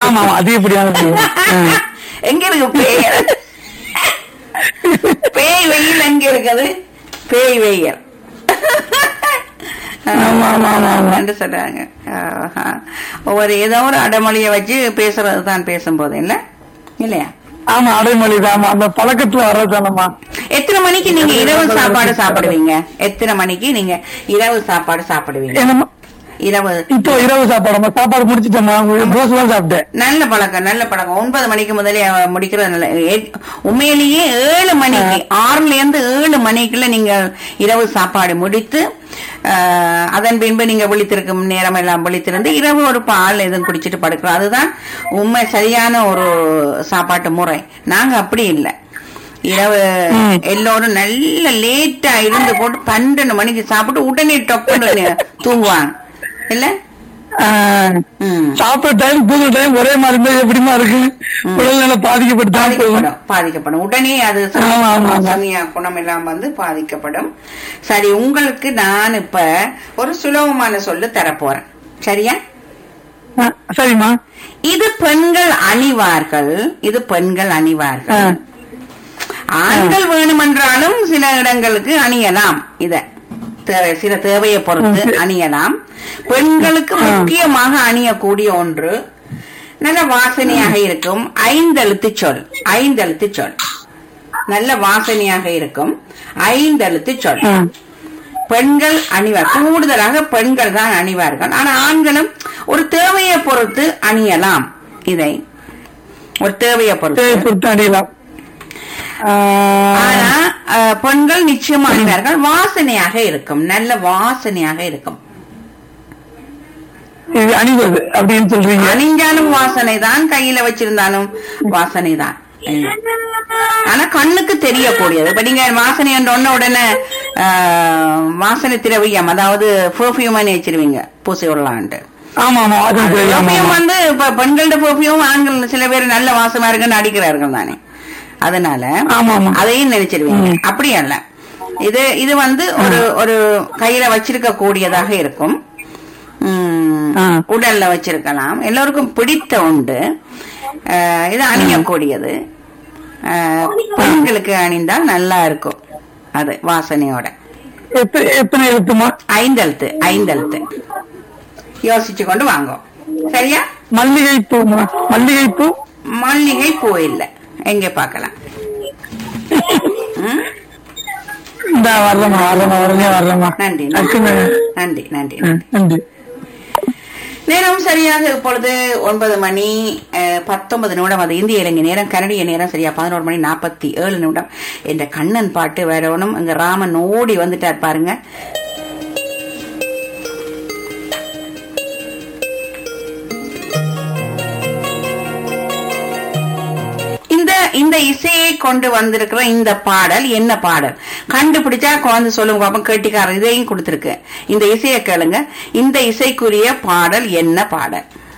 ஆமா ஆமா அதிகப்படியான வெயில். ம். எங்க இருக்கு பேய் பேய் வெயில் எங்க இருக்குது பேய் வெயில் ஆமா, ஆமா, ஆமா, ஆமா. என்று சொல்றாங்க ஆஹா. ஒவ்வொரு ஏதோ ஒரு அடமொழியை வச்சு பேசுறது தான் பேசும்போது இல்ல இல்லையா ஆமா அடைமொழி தான் ஆமா அந்த பழக்கத்துல வர்றதானம்மா எத்தனை மணிக்கு நீங்க இரவு சாப்பாடு சாப்பிடுவீங்க எத்தனை மணிக்கு நீங்க இரவு சாப்பாடு சாப்பிடுவீங்க என்னம்மா இரவு இப்போ இரவு சாப்பாடு சாப்பாடு முடிச்சிட்டேம்மா தோசை தான் சாப்பிட்டேன் நல்ல பழக்கம் நல்ல பழக்கம் ஒன்பது மணிக்கு முதலே அவ முடிக்கிறது நல்ல ஏ- உண்மையிலேயே ஏழு மணிக்கு ஆறுல இருந்து ஏழு மணிக்குள்ள நீங்க இரவு சாப்பாடு முடித்து ஆஹ், அதன் பின்பு நீங்க விழித்திருக்கும் நேரம் எல்லாம் விழித்திருந்து இரவு ஒரு பால் எதுவும் குடிச்சிட்டு படுக்கிறோம் அதுதான் உண்மை சரியான ஒரு சாப்பாட்டு முறை நாங்க அப்படி இல்லை இரவு எல்லோரும் நல்ல லேட்டா இருந்து போட்டு பன்னெண்டு மணிக்கு சாப்பிட்டு உடனே டொக்குன்னு தூங்குவாங்க இல்ல ஆஹ், ம் சாப்பிட்ட டைம் தூங்குற டைம் ஒரே மாதிரி இருந்தா எப்படிமா இருக்கு உடல்நிலை பாதிக்கப்பட்டு தான் போகும் பாதிக்கப்படும் பாதிக்கப்படும் உடனே அது ஆமா, ஆமா, ஆமா. சமய குணம் எல்லாம் வந்து பாதிக்கப்படும் சரி உங்களுக்கு நான் இப்ப ஒரு சுலபமான சொல்லு தரப்போறேன் சரியா ஆ, சரிம்மா இது பெண்கள் அணிவார்கள் இது பெண்கள் அணிவார்கள் ஆ. ஆண்கள் வேணுமென்றாலும் சில இடங்களுக்கு அணியலாம் இத தேவை- சில தேவையை பொறுத்து அணியலாம் பெண்களுக்கு முக்கியமாக அணியக்கூடிய ஒன்று நல்ல வாசனையாக இருக்கும் ஐந்தெழுத்து சொல் ஐந்தெழுத்து சொல் நல்ல வாசனையாக இருக்கும் ஐந்தெழுத்து சொல் ஆ. பெண்கள் அணிவார் கூடுதலாக பெண்கள் தான் அணிவார்கள் ஆனா ஆண்களும் ஒரு தேவையை பொறுத்து அணியலாம் இதை ஒரு தேவையை பொறுத்து தேவை பொறுத்து அடையலாம் ஆஹ், ஆனா அஹ், பெண்கள் நிச்சயமா அணிவார்கள் வாசனையாக இருக்கும் நல்ல வாசனையாக இருக்கும் இது அணிவது அப்படின்னு சொல்றீங்க அணிஞ்சாலும் வாசனை தான் கையில வச்சிருந்தாலும் வாசனை தான் ஆனா கண்ணுக்கு தெரியக்கூடியது இப்ப நீங்க வாசனை என்ற ஒண்ண உடனே அஹ், வாசனை திரவியம் அதாவது பெர்ஃபியூம் வச்சிருவீங்க பூசி விடலான்ட்டு ஆமா ஆமா வாசனை தெரியும் ஆமா, பெர்ஃபியூம் ஆமா. வந்து இப்ப பெண்களோட பெர்ஃபியூம் ஆண்கள் சில பேர் நல்ல வாசமா இருக்குன்னு அடிக்கிறார்கள் தானே அதனால ஆமா, ஆமா. அதையும் நினைச்சிருவீங்க அப்படி அல்ல இது இது வந்து ஒரு ஒரு கையில வச்சிருக்க கூடியதாக இருக்கும் உம், ஆ. உடல்ல வச்சிருக்கலாம் எல்லோருக்கும் பிடித்த உண்டு அஹ், இது அணியக்கூடியது அஹ், பெண்களுக்கு அணிந்தால் நல்லா இருக்கும் அது வாசனையோட எத்த- எத்தனை எழுத்துமா ஐந்தெழுத்து ஐந்தெழுத்து யோசிச்சு கொண்டு வாங்க சரியா மல்லிகை பூமா மல்லிகை பூ மல்லிகை பூ இல்ல எங்க பார்க்கலாம் ம்? இந்த வர்றேம்மா வர்றேம்மா உடனே வர்றேம்மா நன்றி டக்குன்னு, நன்றி நன்றி ம், நன்றி நேரம் சரியாக இப்பொழுது ஒன்பது மணி அஹ், பத்தொன்பது நிமிடம் அது இந்திய இலங்கை நேரம் கனடிய நேரம் சரியா பதினோரு மணி நாற்பத்தி ஏழு நிமிடம் என்ற கண்ணன் பாட்டு வரணும் இங்க ராமன் ஓடி வந்துட்டார் பாருங்க இந்த இந்த இசையை கொண்டு வந்திருக்கிற இந்த பாடல் என்ன பாடல் கண்டுபிடிச்சா குழந்தை சொல்லுங்க பாப்போம் கேட்டிக்காரர் இதையும் கொடுத்திருக்கு இந்த இசையை கேளுங்க இந்த இசைக்குரிய பாடல் என்ன பாடல்